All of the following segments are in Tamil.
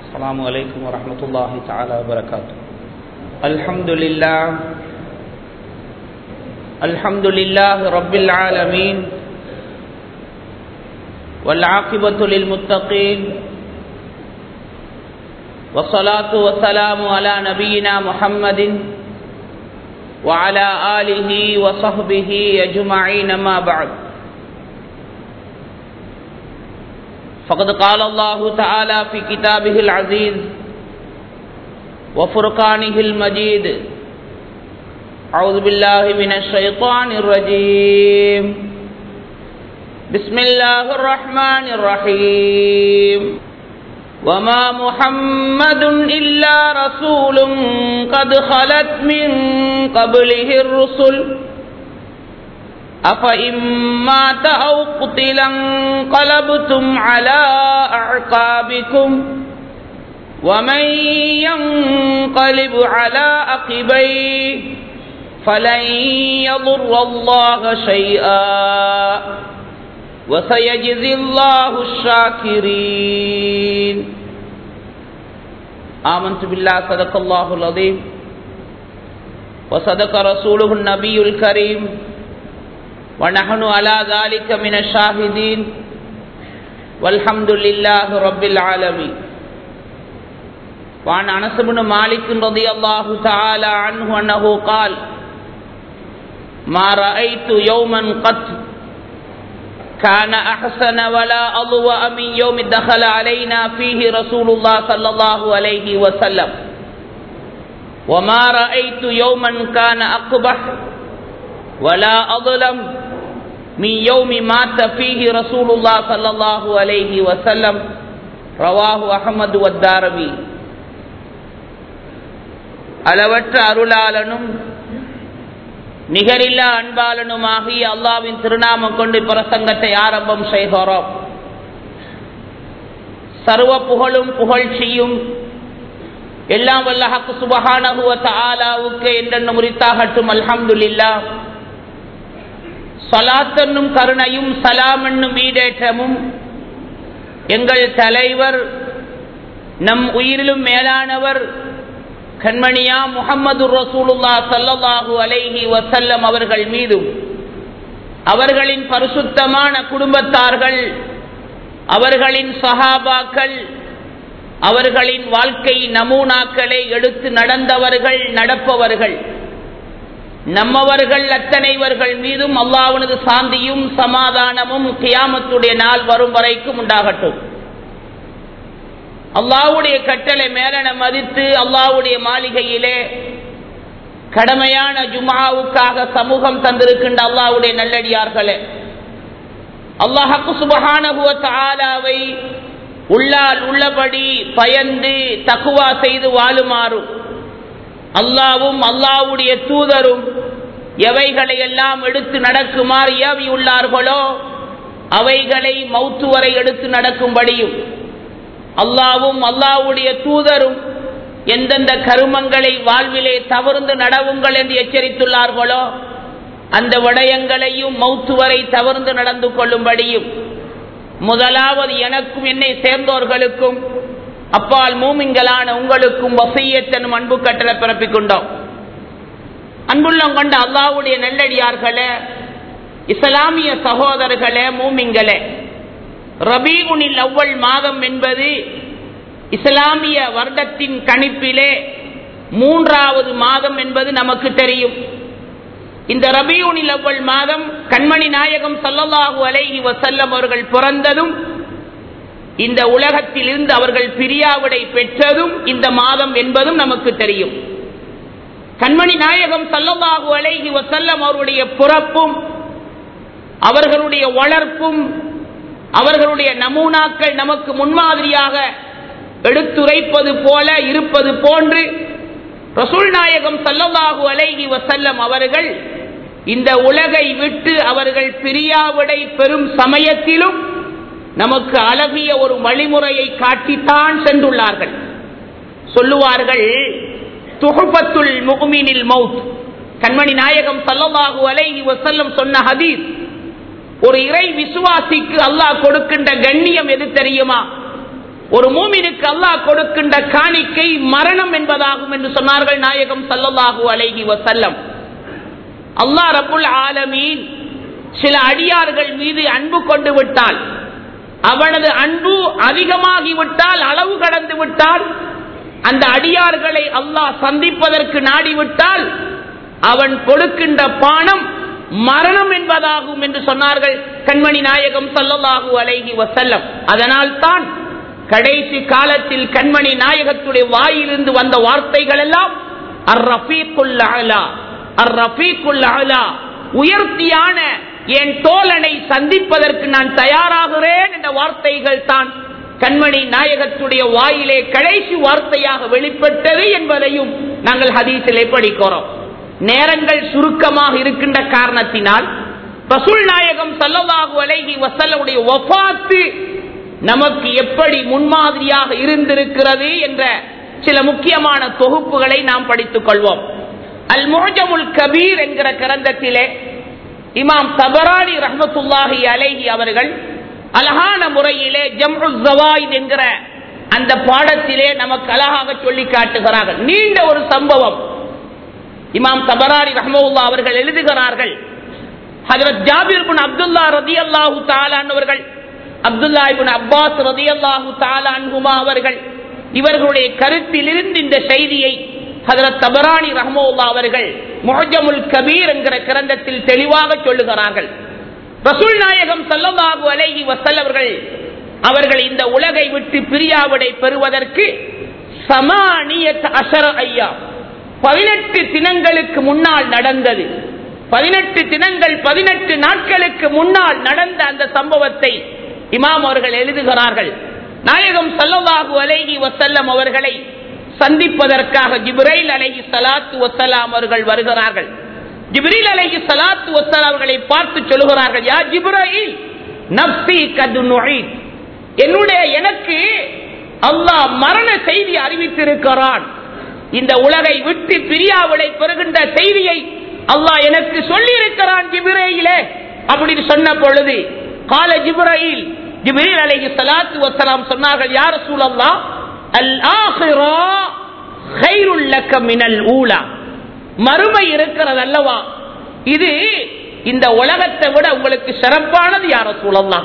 السلام عليكم ورحمة الله تعالى وبركاته الحمد لله الحمد لله رب العالمين والعاقبة للمتقين والصلاة والسلام على نبينا محمد وعلى آله وصحبه أجمعين ما بعد فقد قال الله تعالى في كتابه العزيز وفرقانه المجيد أعوذ بالله من الشيطان الرجيم بسم الله الرحمن الرحيم وما محمد إلا رسول قد خلت من قبله الرسل أفإن مات أو قتلا انقلبتم على أعقابكم ومن ينقلب على عقبيه فلن يضر الله شيئا وسيجزي الله الشاكرين آمنت بالله صدق الله العظيم وصدق رسوله النبي الكريم ونحن على ذلك من الشاهدين والحمد لله رب العالمين وعن انس بن مالك رضي الله تعالى عنه انه قال ما رايت يوما قط كان احسن ولا اضوأ من يوم دخل علينا فيه رسول الله صلى الله عليه وسلم وما رايت يوما كان اقبح ولا اظلم من يوم مات فيه رسول الله صلى الله عليه وسلم رواه أحمد والدارمي அளவற்ற அருளாளனும் நிகரில்லா அன்பாளனுமாகிய அல்லாவின் திருநாமம் கொண்டு பிரசங்கத்தை ஆரம்பம் செய்கிறோம் சர்வ புகழும் புகழ்ச்சியும் எல்லாம் வல்ல ஹக்கு சுபஹானகுவ ஆலாவுக்கு என்றென்னும் முறித்தாகட்டும் அல்ஹம்துலில்லா சலாத்தன்னும் கருணையும் சலாம் என்னும் ஈடேற்றமும் எங்கள் தலைவர் நம் உயிரிலும் மேலானவர் கண்மணியா முகமது ரசூலுல்லா சல்லல்லாஹு அலைஹி வசல்லம் அவர்கள் மீதும் அவர்களின் பரிசுத்தமான குடும்பத்தார்கள் அவர்களின் சஹாபாக்கள் அவர்களின் வாழ்க்கை நமூனாக்களை எடுத்து நடந்தவர்கள் நடப்பவர்கள் நம்மவர்கள் அத்தனைவர்கள் மீதும் அல்லாவனது சாந்தியும் சமாதானமும் கியாமத்துடைய நாள் வரும் வரைக்கும் உண்டாகட்டும் அல்லாவுடைய கட்டளை மேலன மதித்து அல்லாவுடைய மாளிகையிலே கடமையான ஜுமாவுக்காக சமூகம் தந்திருக்கின்ற அல்லாவுடைய நல்லடியார்களே அல்லாஹக்கு சுபகானகுவத்தாலாவை உள்ளால் உள்ளபடி பயந்து தக்குவா செய்து வாழுமாறும் அல்லாவும் அல்லாவுடைய தூதரும் எவைகளை எல்லாம் எடுத்து நடக்குமாறு ஏவியுள்ளார்களோ அவைகளை மௌத்து வரை எடுத்து நடக்கும்படியும் அல்லாவும் அல்லாவுடைய தூதரும் எந்தெந்த கருமங்களை வாழ்விலே தவறுந்து நடவுங்கள் என்று எச்சரித்துள்ளார்களோ அந்த விடயங்களையும் மௌத்து வரை தவறுந்து நடந்து கொள்ளும்படியும் முதலாவது எனக்கும் என்னை சேர்ந்தோர்களுக்கும் அப்பால் மூமிங்களான உங்களுக்கும் வசையத்தனும் அன்பு கட்டளை பிறப்பிக் கொண்டோம் அன்புள்ளம் கொண்ட அல்லாவுடைய நெல்லடியார்களே இஸ்லாமிய சகோதரர்களே மூமிங்களே ரபீகுனில் அவ்வள் மாதம் என்பது இஸ்லாமிய வருடத்தின் கணிப்பிலே மூன்றாவது மாதம் என்பது நமக்கு தெரியும் இந்த ரபியூனில் அவ்வள் மாதம் கண்மணி நாயகம் சல்லல்லாஹு அலைஹி வசல்லம் அவர்கள் பிறந்ததும் இந்த உலகத்தில் இருந்து அவர்கள் பிரியாவிடை பெற்றதும் இந்த மாதம் என்பதும் நமக்கு தெரியும் கண்மணி நாயகம் சல்லல்லாஹு அலைஹி வசல்லம் அவருடைய பிறப்பும் அவர்களுடைய வளர்ப்பும் அவர்களுடைய நமூனாக்கள் நமக்கு முன்மாதிரியாக எடுத்துரைப்பது போல இருப்பது போன்று ரசூல் நாயகம் சல்லல்லாஹு அலைஹி வசல்லம் அவர்கள் இந்த உலகை விட்டு அவர்கள் பிரியாவிடை பெறும் சமயத்திலும் நமக்கு அழகிய ஒரு வழிமுறையை காட்டித்தான் சென்றுள்ளார்கள் சொல்லுவார்கள் துகுபத்துல் முகமீனில் மவுத் கண்மணி நாயகம் சல்லல்லாஹு அலைஹி வசல்லம் சொன்ன ஹதீஸ் ஒரு இறை விசுவாசிக்கு அல்லாஹ் கொடுக்கின்ற கண்ணியம் எது தெரியுமா ஒரு மூமினுக்கு அல்லாஹ் கொடுக்கின்ற காணிக்கை மரணம் என்பதாகும் என்று சொன்னார்கள் நாயகம் சல்லல்லாஹு அலைஹி வசல்லம் அல்லாஹ் ரபுல் ஆலமீன் சில அடியார்கள் மீது அன்பு கொண்டு விட்டால் அவனது அன்பு அதிகமாகிவிட்டால் அளவு கடந்து விட்டால் அந்த அடியார்களை அல்லாஹ் சந்திப்பதற்கு நாடிவிட்டால் அவன் கொடுக்கின்ற பானம் மரணம் என்பதாகும் என்று சொன்னார்கள் கண்மணி நாயகம் சல்லல்லாஹு அலைஹி வசல்லம் அதனால் தான் கடைசி காலத்தில் கண்மணி நாயகத்துடைய வாயிலிருந்து வந்த வார்த்தைகள் எல்லாம் அர் ரஃபீக்குல் அலா அர் ரஃபீக்குல் அலா உயர்த்தியான என் தோழனை சந்திப்பதற்கு நான் தயாராகிறேன் என்ற வார்த்தைகள் தான் கண்மணி நாயகத்துடைய வாயிலே கடைசி வார்த்தையாக வெளிப்பட்டது என்பதையும் நாங்கள் ஹதீசிலே படிக்கிறோம் நேரங்கள் சுருக்கமாக இருக்கின்ற காரணத்தினால் ரசூல் நாயகம் சல்லல்லாஹு அலைஹி வசல்லுடைய வஃபாத்து நமக்கு எப்படி முன்மாதிரியாக இருந்திருக்கிறது என்ற சில முக்கியமான தொகுப்புகளை நாம் படித்துக் கொள்வோம் அல் மோஜமுல் கபீர் என்கிற கிரந்தத்திலே இமாம் தபரானி ரஹமத்துல்லாஹி அலைஹி அவர்கள் அழகான முறையிலே ஜம்ரு ஜவாயித் என்கிற அந்த பாடத்திலே நமக்கு அழகாக சொல்லி காட்டுகிறார்கள் நீண்ட ஒரு சம்பவம் இமாம் தபராரி ரஹமுல்லா அவர்கள் எழுதுகிறார்கள் ஹஜரத் ஜாபிர் பின் அப்துல்லா ரதி அல்லாஹு தாலான் அப்துல்லா இபின் அப்பாஸ் ரதி அல்லாஹு தாலான்குமா அவர்கள் இவர்களுடைய கருத்திலிருந்து இந்த செய்தியை ஹதரத் தபரானி ரஹமுல்லா அவர்கள் முஹஜமுல் கபீர் என்கிற கிரந்தத்தில் தெளிவாக சொல்லுகிறார்கள் ரசூல் நாயகம் சல்லல்லாஹு அலைஹி வசல்லவர்கள் அவர்கள் இந்த உலகை விட்டு பிரியாவிடை பெறுவதற்கு சமானியத் அசர ஐயா பதினெட்டு தினங்களுக்கு முன்னால் நடந்தது பதினெட்டு தினங்கள் பதினெட்டு நாட்களுக்கு முன்னால் நடந்த அந்த சம்பவத்தை இமாம் அவர்கள் எழுதுகிறார்கள் நாயகம் சல்லல்லாஹு அலைஹி வசல்லம் அவர்களை சந்திப்பதற்காக ஜிப்ரைல் அலைஹி சலாத்து வசலாம் அவர்கள் வருகிறார்கள் ஜிப்ரீல் அலைஹி சலாத்து வசலாம் அவர்களை பார்த்து சொல்லுகிறார்கள் யா ஜிப்ராயில் நப்சி கது என்னுடைய எனக்கு அல்லாஹ் மரண செய்தி அறிவித்திருக்கிறான் இந்த உலகை விட்டு பிரியாவிடை பெறுகின்ற செய்தியை அல்லாஹ் எனக்கு சொல்லி இருக்கிறான் ஜிபிரையிலே அப்படின்னு சொன்ன பொழுது கால ஜிப்ராயில் ஜிப்ரீல் அலைஹி ஸலாத்து வஸலாம் சொன்னார்கள் யா ரசூலல்லாஹ் அல் ஆখিরা கைருல் லக்க மினல் ஊலா மறுமை இருக்கிறது அல்லவா இது இந்த உலகத்தை விட உங்களுக்கு சிறப்பானது யா ரசூலல்லாஹ்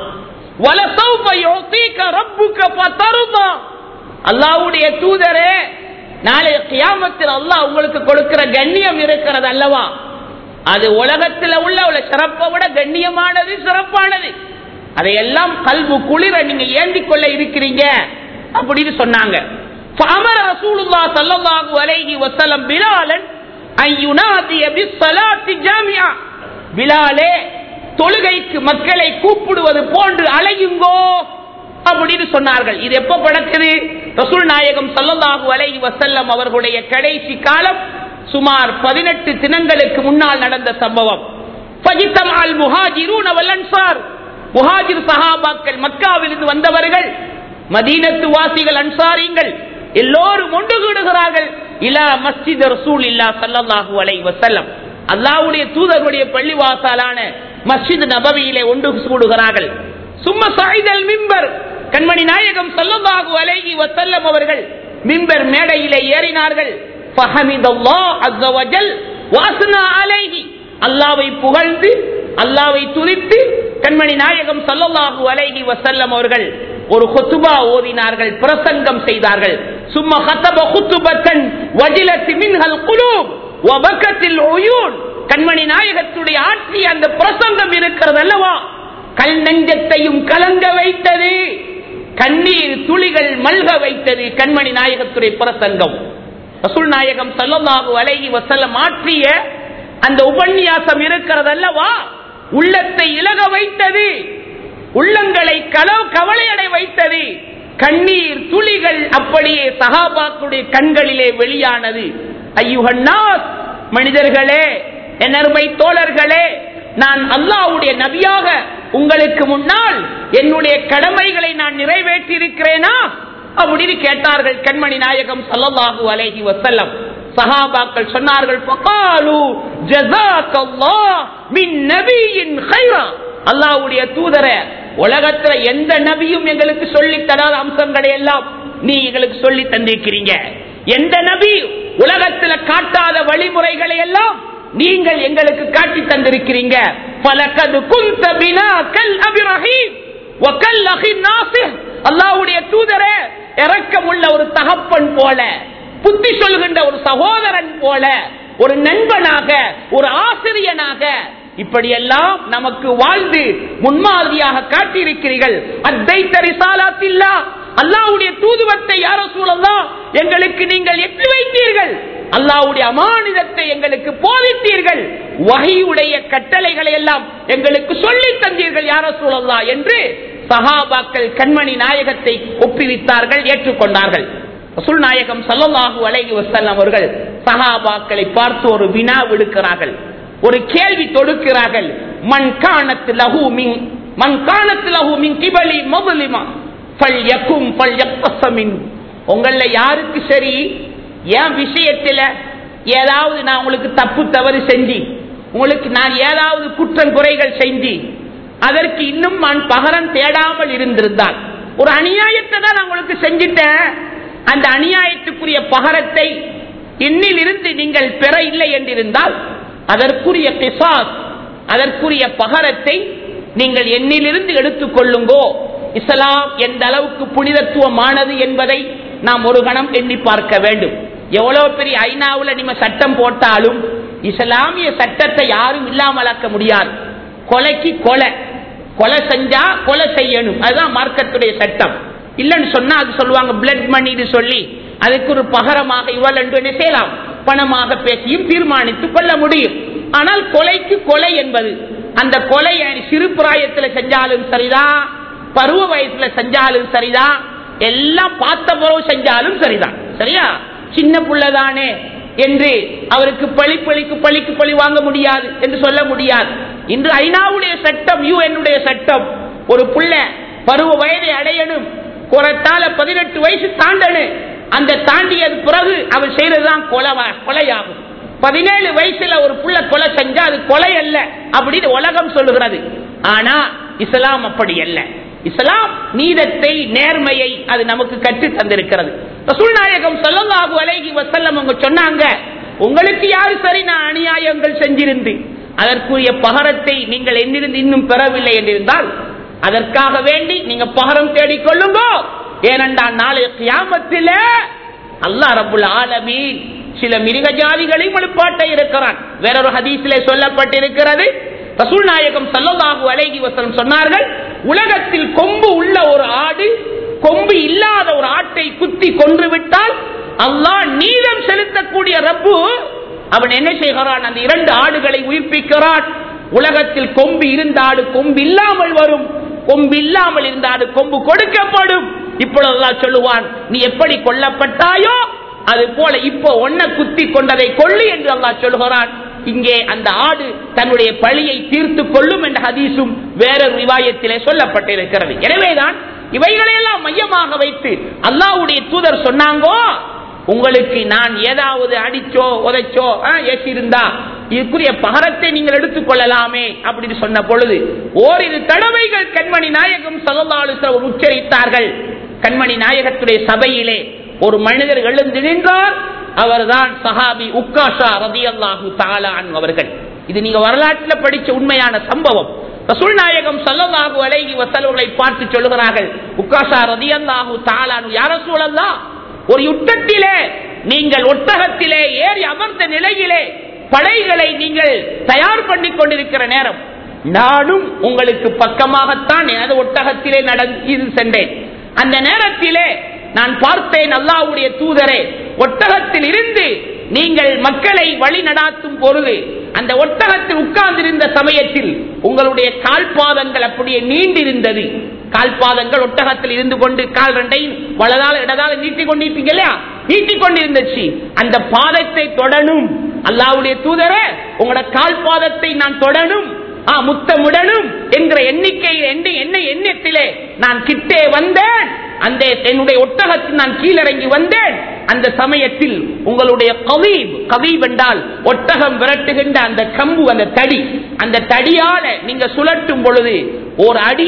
வலசௌஃப யுதீக ரப்புக ஃபதர்தா அல்லாஹ்வுடைய தூதரே நாளை கியாமத்தில் அல்லாஹ் உங்களுக்கு கொடுக்கிற கண்ணியம் இருக்கிறது அல்லவா அது உலகத்தில் உள்ள உள்ள சிறப்பை விட கண்ணியமானது சிறப்பானது அதையெல்லாம் கல்வு குளிர நீங்க ஏந்திக் கொள்ள இருக்கிறீங்க அப்படின்னு சொன்னாங்க فأمر رسول الله صلى الله عليه وسلم بلالا أن ينادي بالصلاة جامعة பிலாலே தொழுகைக்கு மக்களை கூப்பிடுவது போன்று அலையுங்கோ அப்படின்னு சொன்னார்கள் இது எப்ப படக்குது ரசூல் நாயகம் சல்லல்லாஹு அலைஹி வசல்லம் அவர்களுடைய கடைசி காலம் சுமார் பதினெட்டு தினங்களுக்கு முன்னால் நடந்த சம்பவம் ஃபஜித்தம் அல் முஹாஜிரூன் அவல் அன்சார் முஹாஜிர் சஹாபாக்கள் மக்காவிலிருந்து வந்தவர்கள் மதீனத்து வாசிகள் அன்சாரிங்கள் எல்லோரும் ஒன்று கூடுகிறார்கள் இலா மஸ்ஜித் ரசூல் இல்லா சல்லல்லாஹு அலைஹி வஸல்லம் அல்லாஹ்வுடைய தூதருடைய பள்ளிவாசலான மஸ்ஜித் நபவியிலே ஒன்று கூடுகிறார்கள் சும்மா சாய்தல் மிம்பர் கண்மணி நாயகம் சல்லல்லாஹு அலைஹி வஸல்லம் அவர்கள் மிம்பர் மேடையிலே ஏறினார்கள் ஃபஹமிதல்லாஹ் அஸ்ஸ வஜல் வாஸ்னா அலைஹி அல்லாஹ்வை புகழ்ந்து அல்லாஹ்வை துதித்து கண்மணி நாயகம் சல்லல்லாஹு அலைஹி வஸல்லம் அவர்கள் ஒரு ஹுத்துபா ஓதினார்கள் பிரசங்கம் செய்தார்கள் சும்மா ஹத்தப ஹுத்துபத்தன் வஜிலத் மின்ஹல் குலூப் வபக்கத்தில் உயூன் கண்மணி நாயகத்துடைய ஆட்சி அந்த பிரசங்கம் இருக்கிறது அல்லவா கல் நெஞ்சத்தையும் கலங்க வைத்தது கண்ணீர் துளிகள் மல்க வைத்தது கண்மணி நாயகத்துடைய பிரசங்கம் ரசூல் நாயகம் சல்லல்லாஹு அலைஹி வஸல்லம் ஆற்றிய அந்த உபன்யாசம் இருக்கிறது அல்லவா உள்ளத்தை இலக வைத்தது உள்ளங்களை கலவு கவலையடை வைத்தது கண்ணீர் துளிகள் அப்படியே சகாபாக்குடைய கண்களிலே வெளியானது ஐயுகன்னாஸ் மனிதர்களே எனர்மை தோழர்களே நான் அல்லாவுடைய நபியாக உங்களுக்கு முன்னால் என்னுடைய கடமைகளை நான் நிறைவேற்றி இருக்கிறேனா அப்படின்னு கேட்டார்கள் கண்மணி நாயகம் சல்லல்லாஹு அலைஹி வசல்லம் சஹாபாக்கள் சொன்னார்கள் பகாலு ஜஸாக்கல்லாஹ் மின் நபியின் கைரா அல்லாஹ்வுடைய தூதரே உலகத்துல எந்த நபியும் எங்களுக்கு சொல்லி தராத அம்சங்களை எல்லாம் நீ எங்களுக்கு சொல்லி தந்திருக்கிறீங்க எந்த நபி உலகத்துல காட்டாத வழிமுறைகளை எல்லாம் நீங்கள் எங்களுக்கு காட்டி தந்திருக்கிறீங்க பலகது குந்த பினா கல் அபிரஹீம் வக்கல் அஹி நாசிர் அல்லாஹ்வுடைய தூதரே இரக்கமுள்ள ஒரு தகப்பன் போல புத்தி சொல்கின்ற ஒரு சகோதரன் போல ஒரு நண்பனாக ஒரு ஆசிரியனாக இப்படியெல்லாம் நமக்கு வாழ்ந்து முன்மாதிரியாக காட்டியிருக்கிறீர்கள் அத்தை தரிசாலாத்தில்லா அல்லாவுடைய தூதுவத்தை யார சூழலாம் எங்களுக்கு நீங்கள் எட்டி வைத்தீர்கள் அல்லாவுடைய அமானிதத்தை எங்களுக்கு போதித்தீர்கள் வகையுடைய கட்டளைகளை எல்லாம் எங்களுக்கு சொல்லி தந்தீர்கள் யார சூழல்லா என்று சஹாபாக்கள் கண்மணி நாயகத்தை ஒப்புவித்தார்கள் ஏற்றுக்கொண்டார்கள் ரசூல் நாயகம் சல்லல்லாஹு அலைஹி வஸல்லம் அவர்கள் சஹாபாக்களை பார்த்து ஒரு வினா விடுக்கிறார்கள் ஒரு கேள்வி தொடுக்கிறார்கள் மன் காணத் லஹு மின் மன் காணத் லஹு மின் கிபலி மதுலிமா ஃபல் யக்கும் ஃபல் யக்தஸமின் உங்கள யாருக்கு சரி என் விஷயத்துல ஏதாவது நான் உங்களுக்கு தப்பு தவறு செஞ்சு உங்களுக்கு நான் ஏதாவது குற்றம் குறைகள் செஞ்சு அதற்கு இன்னும் நான் பகரம் தேடாமல் இருந்திருந்தால் ஒரு அநியாயத்தை தான் நான் உங்களுக்கு செஞ்சிட்டேன் அந்த அநியாயத்துக்குரிய பகரத்தை என்னிலிருந்து நீங்கள் பெற இல்லை என்றிருந்தால் அதற்குரிய கிசாஸ் அதற்குரிய பகரத்தை நீங்கள் என்னிலிருந்து எடுத்துக் கொள்ளுங்கோ இஸ்லாம் எந்த அளவுக்கு புனிதத்துவமானது என்பதை நாம் ஒரு கணம் எண்ணி பார்க்க வேண்டும் எவ்வளவு பெரிய ஐநாவுல நீங்க சட்டம் போட்டாலும் இஸ்லாமிய சட்டத்தை யாரும் இல்லாமலாக்க முடியாது கொலைக்கு கொலை கொலை செஞ்சா கொலை செய்யணும் அதுதான் மார்க்கத்துடைய சட்டம் இல்லைன்னு சொன்னா அது சொல்லுவாங்க பிளட் மணின்னு சொல்லி அதுக்கு ஒரு பகரமாக இவள் என்று என்ன செய்யலாம் பணமாக பேசியும் தீர்மானித்து கொள்ள முடியும் ஆனால் கொலைக்கு கொலை என்பது அந்த கொலை சிறு பிராயத்தில் செஞ்சாலும் சரிதான் பருவ வயசுல செஞ்சாலும் சரிதான் எல்லாம் பார்த்த பிறகு செஞ்சாலும் சரிதான் சரியா சின்ன புள்ளதானே என்று அவருக்கு பழி பழிக்கு பழிக்கு பழி வாங்க முடியாது என்று சொல்ல முடியாது இன்று ஐநாவுடைய சட்டம் யூ என்னுடைய சட்டம் ஒரு புள்ள பருவ வயதை அடையணும் குறைத்தால பதினெட்டு வயசு தாண்டனு அந்த தாண்டியது பிறகு அவர் செய்யறதுதான் கொலை கொலையாகும் பதினேழு வயசுல ஒரு புள்ள கொலை செஞ்சா அது கொலை அல்ல அப்படின்னு உலகம் சொல்லுகிறது ஆனா இஸ்லாம் அப்படி அல்ல இஸ்லாம் நீதத்தை நேர்மையை அது நமக்கு கற்று தந்திருக்கிறது ரசூல் நாயகம் சொல்லலாகு அலைகி வசல்லம் அவங்க சொன்னாங்க உங்களுக்கு யாரு சரி நான் அநியாயங்கள் செஞ்சிருந்து அதற்குரிய பகரத்தை நீங்கள் என்னிருந்து இன்னும் பெறவில்லை என்றிருந்தால் அதற்காக வேண்டி நீங்க பகரம் தேடிக்கொள்ளுங்க ஏனென்றால் நாளைய கியாமத்தில அல்லா ரபுல் ஆலமீன் சில மிருக ஜாதிகளையும் எழுப்பாட்ட இருக்கிறான் வேறொரு ஹதீஸிலே சொல்லப்பட்டிருக்கிறது ரசூல் நாயகம் சல்லல்லாஹு அலைஹி வஸல்லம் சொன்னார்கள் உலகத்தில் கொம்பு உள்ள ஒரு ஆடு கொம்பு இல்லாத ஒரு ஆட்டை குத்தி கொன்று விட்டால் அல்லாஹ் நீதம் செலுத்தக்கூடிய ரப்பு அவன் என்ன செய்கிறான் அந்த இரண்டு ஆடுகளை உயிர்ப்பிக்கிறான் உலகத்தில் கொம்பு இருந்த ஆடு கொம்பு இல்லாமல் வரும் கொம்பு இல்லாமல் இருந்த ஆடு கொம்பு கொடுக்கப்படும் இப்பொழுதுதான் சொல்லுவான் நீ எப்படி கொல்லப்பட்டாயோ அது போல இப்போ ஒன்ன குத்தி கொண்டதை கொள்ளு என்று அல்லாஹ் சொல்கிறான் இங்கே அந்த ஆடு தன்னுடைய பழியை தீர்த்து கொள்ளும் என்ற ஹதீஸும் வேறொரு விவாயத்திலே சொல்லப்பட்டிருக்கிறது எனவேதான் இவைகளையெல்லாம் மையமாக வைத்து அல்லாவுடைய தூதர் சொன்னாங்கோ உங்களுக்கு நான் ஏதாவது அடிச்சோ உதைச்சோ ஏற்றிருந்தா இதுக்குரிய பகரத்தை நீங்கள் எடுத்துக் கொள்ளலாமே அப்படின்னு சொன்ன பொழுது ஓரிரு தடவைகள் கண்மணி நாயகம் சதல்லாலு உச்சரித்தார்கள் கண்மணி நாயகத்துடைய சபையிலே ஒரு மனிதர் எழுந்து நின்றார் அவர்தான் சஹாபி உக்காஷா ரதி அல்லாஹு தாலான் அவர்கள் இது நீங்க வரலாற்றில் படிச்ச உண்மையான சம்பவம் ரசூல் நாயகம் சல்லல்லாஹு அலைஹி வசல்களை பார்த்து சொல்லுகிறார்கள் உக்காஷா ரதி அல்லாஹு தாலான் யார சூழல்லா ஒரு யுத்தத்திலே நீங்கள் ஒட்டகத்திலே ஏறி அமர்ந்த நிலையிலே படைகளை நீங்கள் தயார் பண்ணி கொண்டிருக்கிற நேரம் நானும் உங்களுக்கு பக்கமாகத்தான் எனது ஒட்டகத்திலே நடந்து சென்றேன் அந்த நேரத்திலே நான் பார்த்தேன் அல்லாவுடைய தூதரே ஒட்டகத்தில் இருந்து நீங்கள் மக்களை வழி நடாத்தும் பொழுது அந்த ஒட்டகத்தில் உட்கார்ந்திருந்த சமயத்தில் உங்களுடைய கால்பாதங்கள் அப்படியே நீண்டிருந்தது கால்பாதங்கள் ஒட்டகத்தில் இருந்து கொண்டு கால் ரெண்டையும் வலதால இடதால நீட்டிக் கொண்டிருப்பீங்க இல்லையா நீட்டிக் கொண்டிருந்துச்சு அந்த பாதத்தை தொடணும் அல்லாவுடைய தூதரே உங்களோட கால் பாதத்தை நான் தொடணும் ஆ முத்தமுடனும் என்கிற எண்ணிக்கை என்ன எண்ணத்திலே நான் கிட்டே வந்தேன் அந்த என்னுடைய ஒட்டகத்தில் நான் கீழிறங்கி வந்தேன் அந்த சமயத்தில் உங்களுடைய கவீப் கவீப் என்றால் ஒட்டகம் விரட்டுகின்ற அந்த கம்பு அந்த தடி அந்த தடியால நீங்க சுழற்றும் பொழுது ஒரு அடி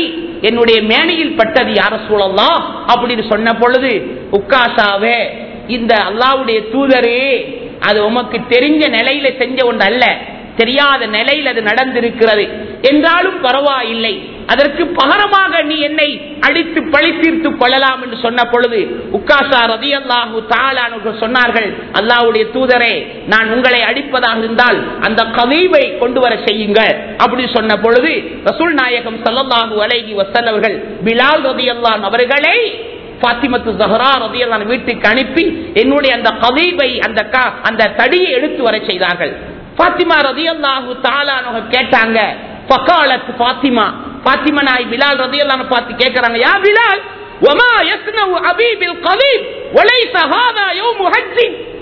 என்னுடைய மேனையில் பட்டது யார சூழலாம் அப்படின்னு சொன்ன பொழுது உக்காசாவே இந்த அல்லாவுடைய தூதரே அது உமக்கு தெரிஞ்ச நிலையில செஞ்ச ஒன்று அல்ல தெரியாத நிலையில் அது நடந்திருக்கிறது என்றாலும் பரவாயில்லை அதற்கு பகரமாக நீ என்னை அடித்து பழி தீர்த்து கொள்ளலாம் என்று சொன்ன பொழுது உக்காசா ரதி அல்லாஹு தாளானவர்கள் சொன்னார்கள் அல்லாவுடைய தூதரே நான் உங்களை அடிப்பதாக இருந்தால் அந்த கதீவை கொண்டு வர செய்யுங்கள் அப்படி சொன்ன பொழுது ரசூல் நாயகம் சல்லல்லாஹு அலைஹி வசல்லவர்கள் பிலால் ரதி அல்லான் அவர்களை பாத்திமத்து ஜஹரா ரதியல்லான் வீட்டுக்கு அனுப்பி என்னுடைய அந்த கதீவை அந்த க- அந்த தடியை எடுத்து வர செய்தார்கள் பாத்திமா ரதியல்லாஹு தாலானவங்க கேட்டாங்க பக்காலத் பாத்திமா பாத்திமா நாய் பிலால் ரதியல்லான பார்த்து கேட்கறாங்க யா பிலால் وما يصنع أبي بالقضيب وليس هذا يوم حج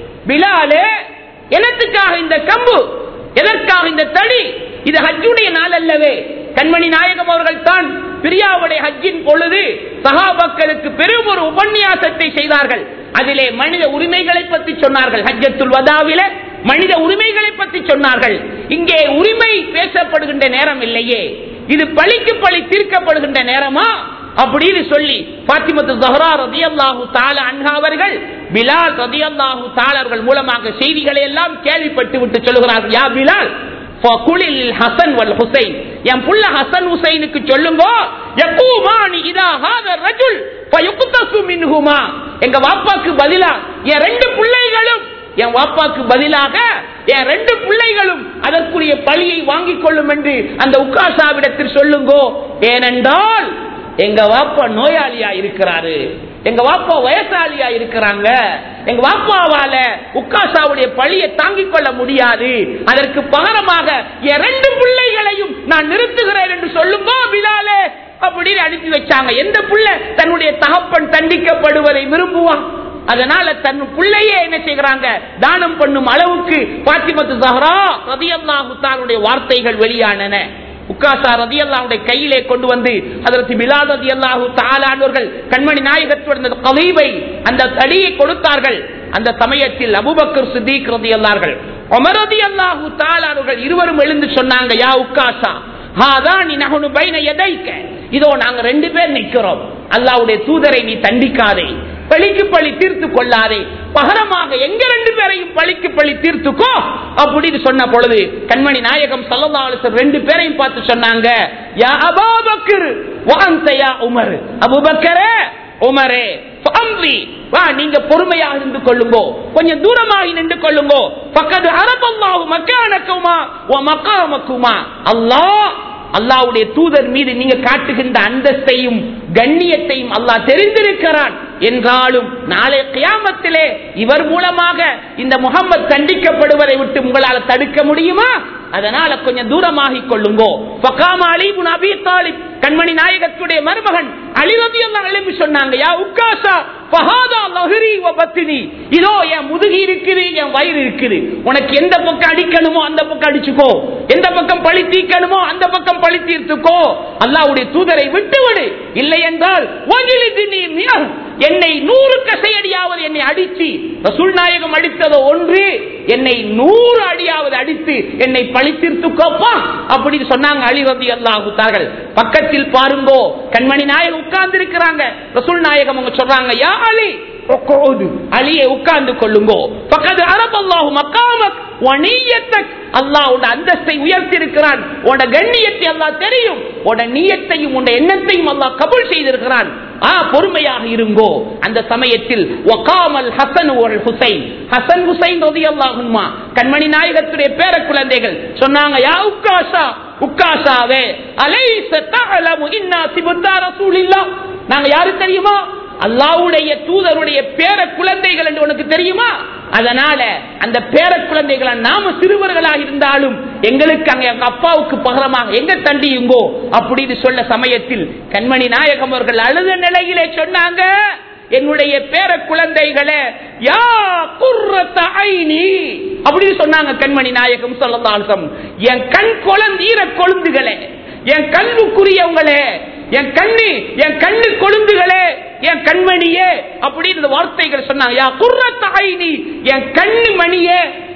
பிலாலே எனத்துக்காக இந்த கம்பு எதற்காக இந்த தடி இது ஹஜ்ஜுடைய நாள் அல்லவே கண்மணி நாயகம் அவர்கள் தான் பிரியாவுடைய ஹஜ்ஜின் பொழுது சகாபாக்களுக்கு பெரும் ஒரு உபன்யாசத்தை செய்தார்கள் அதிலே மனித உரிமைகளை பற்றி சொன்னார்கள் ஹஜ்ஜத்துல் வதாவில மனித உரிமைகளை பற்றி சொன்னார்கள் இங்கே உரிமை பேசப்படுகின்ற நேரம் இல்லையே இது பழிக்கு பழி தீர்க்கப்படுகின்ற நேரமா அப்படின்னு சொல்லி பாத்திமத்து ஜஹரா ரதியல்லாஹு தால அன்ஹா அவர்கள் பிலால் ரதியல்லாஹு தாலர்கள் மூலமாக செய்திகளை எல்லாம் கேள்விப்பட்டு விட்டு சொல்லுகிறார்கள் யா பிலால் ஃபகுலில் ஹசன் வல் ஹுசைன் என் புள்ள ஹசன் ஹுசைனுக்கு சொல்லுங்க யகூமானி இதா ஹாத ரஜுல் ஃபயுக்தசு மின்ஹுமா எங்க வாப்பாக்கு பதிலா என் ரெண்டு பிள்ளைகளும் என் வாப்பாக்கு பதிலாக என் ரெண்டு பிள்ளைகளும் அதற்குரிய பழியை வாங்கிக் கொள்ளும் என்று அந்த உக்காசாவிடத்தில் சொல்லுங்கோ ஏனென்றால் எங்க வாப்பா நோயாளியா இருக்கிறாரு எங்க வாப்பா வயசாளியா இருக்கிறாங்க எங்க வாப்பாவால உக்காசாவுடைய பழியை தாங்கிக் கொள்ள முடியாது அதற்கு பகரமாக என் ரெண்டு பிள்ளைகளையும் நான் நிறுத்துகிறேன் என்று சொல்லுங்கோ பிலாலே அப்படின்னு அனுப்பி வச்சாங்க எந்த புள்ள தன்னுடைய தகப்பன் தண்டிக்கப்படுவதை விரும்புவான் அதனால தன் பிள்ளையே என்ன செய்கிறாங்க தானம் பண்ணும் அளவுக்கு பாத்திமத்து சஹரா ரதியல்லாஹு தானுடைய வார்த்தைகள் வெளியானன உக்காசா ரதி அல்லாவுடைய கையிலே கொண்டு வந்து அதற்கு பிலால் ரதி அல்லாஹு தாலானவர்கள் கண்மணி நாயகத்துடன் கலீவை அந்த தடியை கொடுத்தார்கள் அந்த சமயத்தில் அபுபக்கர் சித்திக் ரதி அல்லார்கள் ஒமரதி அல்லாஹு தாலானவர்கள் இருவரும் எழுந்து சொன்னாங்க யா உக்காசா ஹாதானி நகனு பைன எதைக்க இதோ நாங்க ரெண்டு பேர் நிக்கிறோம் அல்லாவுடைய தூதரை நீ தண்டிக்காதே பழிக்கு பழி தீர்த்து கொள்ளாதே பகரமாக எங்க ரெண்டு பேரையும் பழிக்கு பழி தீர்த்துக்கோ அப்படின்னு சொன்ன பொழுது கண்மணி நாயகம் சல்லல்லாஹு ரெண்டு பேரையும் பார்த்து சொன்னாங்க யா அபூபக்கர் வஅன்த யா உமர் அபூபக்கரே உமரே ஃபஅம்ரி வா நீங்க பொறுமையாக இருந்து கொள்ளுங்கோ கொஞ்சம் தூரமாக நின்று கொள்ளுங்கோ பக்கத்து அரபல்லாஹு மக்கானக்குமா வ மக்காமக்குமா அல்லாஹ் அல்லாவுடைய தூதர் மீது நீங்க காட்டுகின்ற அந்தஸ்தையும் கண்ணியத்தையும் அல்லாஹ் தெரிந்திருக்கிறான் என்றாலும் நாளை கியாமத்திலே இவர் மூலமாக இந்த முகம்மது தண்டிக்கப்படுவதை விட்டு உங்களால் தடுக்க முடியுமா அதனால கொஞ்சம் தூரமாகிக் கொள்ளுங்கோ பக்காம அலிபுன் அபி தாலிப் கண்மணி நாயகத்துடைய மருமகன் அலிரதி எல்லாம் எழுப்பி சொன்னாங்க யா உக்காசா பஹாதா லஹரி வ பத்தினி இதோ என் முதுகி இருக்குது என் வயிறு இருக்குது உனக்கு எந்த பக்கம் அடிக்கணுமோ அந்த பக்கம் அடிச்சுக்கோ எந்த பக்கம் பழி தீக்கணுமோ அந்த பக்கம் பழி தீர்த்துக்கோ அல்லாவுடைய தூதரை விட்டுவிடு இல்லை என்றால் வஜிலிதினி மியர். என்னை நூறு கசையடியாவது என்னை அடிச்சு ரசூல் நாயகம் அடித்ததோ ஒன்று என்னை நூறு அடியாவது அடித்து என்னை பழித்தீர்த்துக்கோப்பா அப்படின்னு சொன்னாங்க அலி ரதி அல்லாஹுத்தார்கள் பக்கத்தில் பாருங்கோ கண்மணி நாயகம் உட்கார்ந்து இருக்கிறாங்க ரசூல் நாயகம் அவங்க சொல்றாங்க யா அலி உக்கோது. அலியை உட்கார்ந்து கொள்ளுங்கோ பக்கத்து அரபல்லாஹு மக்காமக் வணியத்தக் அல்லாஹ் உன் அந்தஸ்தை உயர்த்தி இருக்கிறான் உன் கண்ணியத்தை அல்லாஹ் தெரியும் உன் நீயத்தையும் உன் எண்ணத்தையும் அல்லாஹ் கபூல் செய்திருக்கிறான் ஆ பொறுமையாக இருங்கோ அந்த சமயத்தில் வகாமல் ஹசன் ஒரு ஹுசைன் ஹசன் ஹுசைன் ரதியல்லாஹுமா கண்மணி நாயகத்துடைய பேர குழந்தைகள் சொன்னாங்க யா உக்காசா உக்காசாவே அலைஸ தஅலமு இன்னா சிபுத்தா ரசூலில்லாஹ் நாங்க யாரு தெரியுமா அல்லாவுடைய தூதருடைய பேர குழந்தைகள் என்று உனக்கு தெரியுமா அதனால அந்த பேர குழந்தைகளை நாம சிறுவர்களாக இருந்தாலும் எங்களுக்கு அங்க எங்க அப்பாவுக்கு பகரமாக எங்க தண்டியுங்கோ அப்படின்னு சொல்ல சமயத்தில் கண்மணி நாயகம் அவர்கள் அழுத நிலையிலே சொன்னாங்க என்னுடைய பேர குழந்தைகளே யா குர்ரத்த ஐனி அப்படின்னு சொன்னாங்க கண்மணி நாயகம் சொல்லலாம் என் கண் குழந்தீர கொழுந்துகளே என் கண்ணுக்குரியவங்களே என் கண்ணு என் கண்ணு கொழுந்துகளே என் கண்மணியே அப்படின்னு வார்த்தைகள் சொன்னாங்க யா குர்ரத்த ஐனி என் கண்ணு மணியே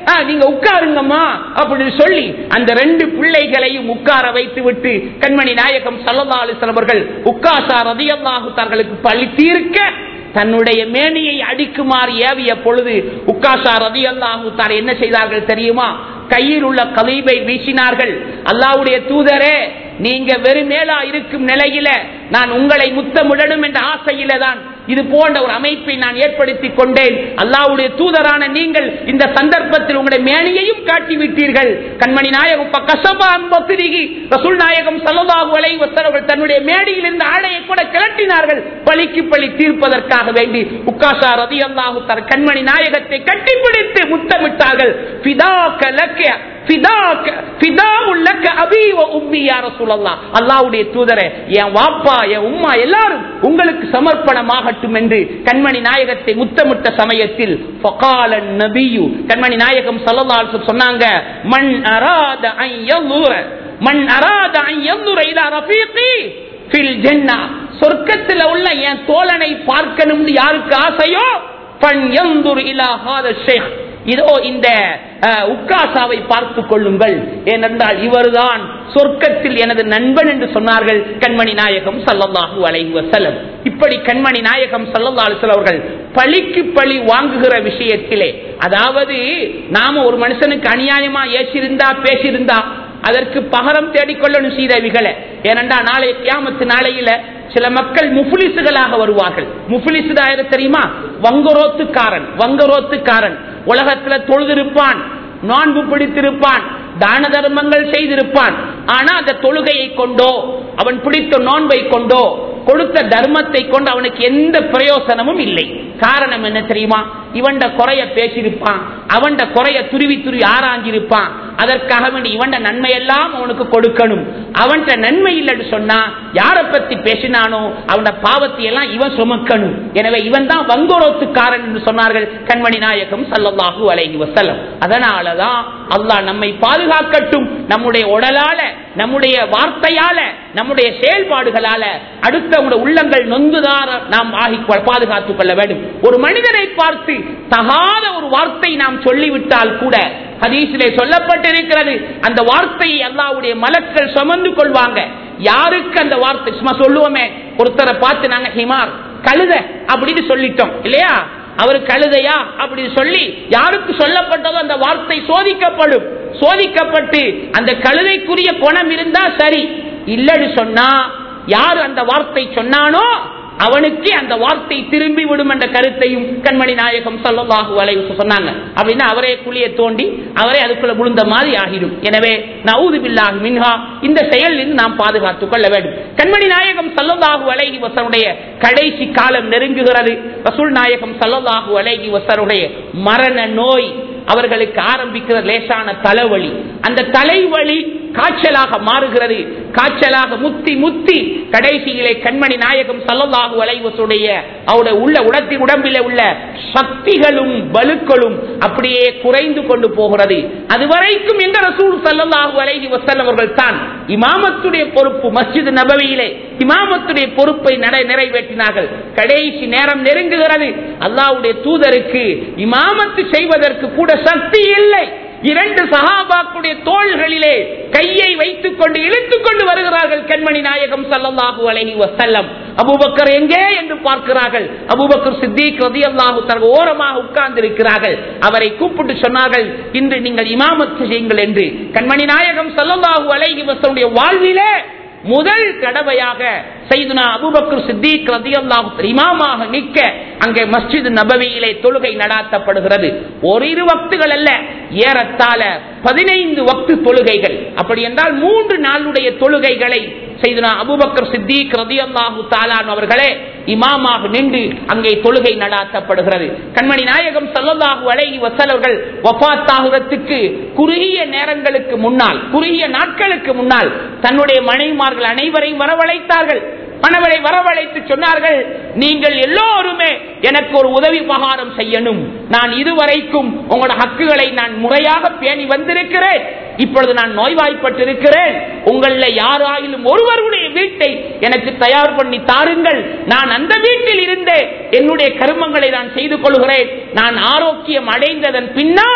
"ஆ, நீங்க உட்காருங்கம்மா அப்படின்னு சொல்லி அந்த ரெண்டு பிள்ளைகளையும் உட்கார வைத்து விட்டு கண்மணி நாயகம் சல்லா அலிஸ்லாம் அவர்கள் உக்காசா ரதியல்லாஹு தங்களுக்கு பழி தீர்க்க தன்னுடைய மேனியை அடிக்குமாறு ஏவிய பொழுது உக்காசா ரதி அல்லாஹு தார் என்ன செய்தார்கள் தெரியுமா கையில் உள்ள கலீபை வீசினார்கள் அல்லாவுடைய தூதரே நீங்க வெறும் மேலா இருக்கும் நிலையில நான் உங்களை முத்தமிடணும் என்ற ஆசையில தான் இது போன்ற ஒரு அமைப்பை நான் ஏற்படுத்தி கொண்டேன் அல்லாவுடைய தூதரான நீங்கள் இந்த சந்தர்ப்பத்தில் உங்களுடைய மேனியையும் காட்டி விட்டீர்கள் கண்மணி நாயகம் ப- கசபா அம்பத்திரிகி ரசூல் நாயகம் சல்லல்லாஹு அலைஹி வஸல்லம் அவர்கள் தன்னுடைய மேடையில் இருந்த ஆடையை கூட கிளட்டினார்கள் பழிக்கு பழி தீர்ப்பதற்காக வேண்டி உக்காசா ரதியல்லாஹு தர் கண்மணி நாயகத்தை கட்டிப்பிடித்து முத்தமிட்டார்கள் ஃபிதாக்க லக்க ஃபிதாக்க ஃபிதாஉல் லக்க அபீ வ உம்மி யா ரசூலல்லாஹ் அல்லாஹ்வுடைய தூதரே என் வாப்பா என் உம்மா எல்லாரும் உங்களுக்கு சமர்ப்பணமாகட்டும் என்று கண்மணி நாயகத்தை முத்தமிட்ட சமயத்தில் ஃபகால நபியு கண்மணி நாயகம் ஸல்லல்லாஹு அலைஹி வஸல்லம் சொன்னாங்க மன் அராத அன் யன்துர மன் அராத அன் யன்துர இலா ரஃபீகி ஃபில் ஜன்னah சொர்க்கத்தில் உள்ள என் தோழனை பார்க்கணும்னு யாருக்கு ஆசையோ ஃபன் யன்துர் இலா ஹாதா ஷேக் இதோ இந்த அஹ், உக்காசாவை பார்த்துக் கொள்ளுங்கள் ஏனென்றால் இவர்தான் சொர்க்கத்தில் எனது நண்பன் என்று சொன்னார்கள் கண்மணி நாயகம் சல்லல்லாஹு அலைஹி வஸல்லம் இப்படி கண்மணி நாயகம் சல்லல்லாஹு அலைஹி வஸல்லம் அவர்கள் பழிக்கு பழி வாங்குகிற விஷயத்திலே அதாவது நாம ஒரு மனுஷனுக்கு அநியாயமா ஏசிருந்தா பேசியிருந்தா அதற்கு பகரம் தேடிக்கொள்ளணும் சீதவிகளை ஏனென்றா நாளைய கியாமத்து நாளையில சில மக்கள் முஃபுலிசுகளாக வருவார்கள் முஃபுலிசு தெரியுமா வங்கரோத்துக்காரன் வங்கரோத்துக்காரன் உலகத்துல தொழுதிருப்பான் நோன்பு பிடித்திருப்பான் தான தர்மங்கள் செய்திருப்பான் ஆனா அந்த தொழுகையை கொண்டோ அவன் பிடித்த நோன்பை கொண்டோ கொடுத்த தர்மத்தை கொண்டு அவனுக்கு எந்த பிரயோசனமும் இல்லை காரணம் என்ன தெரியுமா இவன்ட குறைய பேசியிருப்பான் அவன்ட குறைய துருவி துருவி ஆராய்ஞ்சிருப்பான் அதற்காக வேண்டி இவன்ட நன்மை எல்லாம் அவனுக்கு கொடுக்கணும் அவன்ட நன்மை இல்லைன்னு சொன்னா யாரை பத்தி பேசினானோ அவன பாவத்தை எல்லாம் இவன் சுமக்கணும் எனவே இவன் தான் வங்கோரோத்துக்காரன் என்று சொன்னார்கள் கண்மணி நாயகம் சல்லல்லாஹு அலைஹி வஸல்லம் அதனாலதான் அல்லாஹ் நம்மை பாதுகாக்கட்டும் நம்முடைய உடலால நம்முடைய வார்த்தையால நம்முடைய செயல்பாடுகளால அடுத்தவங்களுடைய உள்ளங்கள் நொந்துதார நாம் ஆகி பாதுகாத்துக் கொள்ள வேண்டும் ஒரு மனிதனை பார்த்து தகாத ஒரு வார்த்தை நாம் சொல்லிவிட்டால் கூட ஹதீஸிலே சொல்லப்பட்டிருக்கிறது அந்த வார்த்தையை அல்லாவுடைய மலக்கள் சுமந்து கொள்வாங்க யாருக்கு அந்த வார்த்தை சும்மா சொல்லுவோமே ஒருத்தரை பார்த்து நாங்க ஹிமார் கழுத அப்படின்னு சொல்லிட்டோம் இல்லையா அவர் கழுதையா அப்படின்னு சொல்லி யாருக்கு சொல்லப்பட்டதோ அந்த வார்த்தை சோதிக்கப்படும் சோதிக்கப்பட்டு அந்த கழுதைக்குரிய குணம் இருந்தா சரி இல்லைன்னு சொன்னா யார் அந்த வார்த்தை சொன்னானோ அவனுக்கு அந்த வார்த்தை திரும்பி விடும் என்ற கருத்தையும் கண்மணி நாயகம் சல்லல்லாஹு அலைஹி சொன்னாங்க அப்படின்னா அவரே குழிய தோண்டி அவரே அதுக்குள்ள விழுந்த மாதிரி ஆகிடும் எனவே நவுது பில்லாஹ் மின்ஹா இந்த செயலில் நாம் பாதுகாத்துக் கொள்ள வேண்டும் கண்மணி நாயகம் சல்லல்லாஹு அலைஹி வசனுடைய கடைசி காலம் நெருங்குகிறது ரசூல் நாயகம் சல்லல்லாஹு அலைஹி வசனுடைய மரண நோய் அவர்களுக்கு ஆரம்பிக்கிற லேசான தலைவலி அந்த தலைவலி காய்ச்சலாக மாறுகிறது காய்ச்சலாக முத்தி முத்தி கடைசியிலே கண்மணி நாயகம் சல்லல்லாஹு அலைவசுடைய அவருடைய உள்ள உடத்தின் உடம்பிலே உள்ள சக்திகளும் வலுக்களும் அப்படியே குறைந்து கொண்டு போகிறது அதுவரைக்கும் எங்க ரசூல் சல்லல்லாஹு அலைஹி வஸல்லம் அவர்கள் தான் இமாமத்துடைய பொறுப்பு மஸ்ஜித் நபவியிலே இமாமத்துடைய பொறுப்பை நட- நிறைவேற்றினார்கள் கடைசி நேரம் நெருங்குகிறது அல்லாஹ்வுடைய தூதருக்கு இமாமத்து செய்வதற்கு கூட சக்தி இல்லை இரண்டு சஹாபாக்குடைய தோள்களிலே கையை வைத்துக் கொண்டு இழுத்துக் கொண்டு வருகிறார்கள் கண்மணி நாயகம் சல்லல்லாஹு அலைஹி வஸல்லம் அபூபக்கர் எங்கே என்று பார்க்கிறார்கள் அபூபக்கர் சித்திக் ரலியல்லாஹு தஆலா ஓரமாக உட்கார்ந்து இருக்கிறார்கள் அவரை கூப்பிட்டு சொன்னார்கள் இன்று நீங்கள் இமாமத்து செய்யுங்கள் என்று கண்மணி நாயகம் சல்லல்லாஹு அலைஹி வஸல்லுடைய வாழ்விலே முதல் தடவையாக செய்துனா அபுபக்கர் சித்திக் ரதியல்லாஹு இமாமாக நிற்க அங்கே மஸ்ஜித் நபவியிலே தொழுகை நடாத்தப்படுகிறது ஒரு இரு வக்துகள் அல்ல ஏறத்தாழ பதினைந்து வக்து தொழுகைகள் அப்படி என்றால் மூன்று நாளுடைய தொழுகைகளை செய்துனா அபுபக்கர் சித்திக் ரதியல்லாஹு தாலான் அவர்களே இமாமாக நின்று அங்கே தொழுகை நடாத்தப்படுகிறது கண்மணி நாயகம் சல்லல்லாஹு அலைஹி வஸல்லவர்கள் வஃபாத்தாகுறதுக்கு குறுகிய நேரங்களுக்கு முன்னால் குறுகிய நாட்களுக்கு முன்னால் தன்னுடைய மனைவிமார்கள் அனைவரையும் வரவழைத்தார்கள் மணவரை வரவழைத்து சொன்னார்கள் நீங்கள் எல்லோருமே எனக்கு ஒரு உதவி உபகாரம் செய்யணும் நான் இதுவரைக்கும் உங்களோட ஹக்குகளை நான் முறையாக பேணி வந்திருக்கிறேன் இப்பொழுது நான் நோய்வாய்ப்பட்டிருக்கிறேன் உங்கள யாராயிலும் ஒருவருடைய வீட்டை எனக்கு தயார் பண்ணி தாருங்கள் நான் அந்த வீட்டில் இருந்தே என்னுடைய கருமங்களை நான் செய்து கொள்கிறேன் நான் ஆரோக்கியம் அடைந்ததன் பின்னால்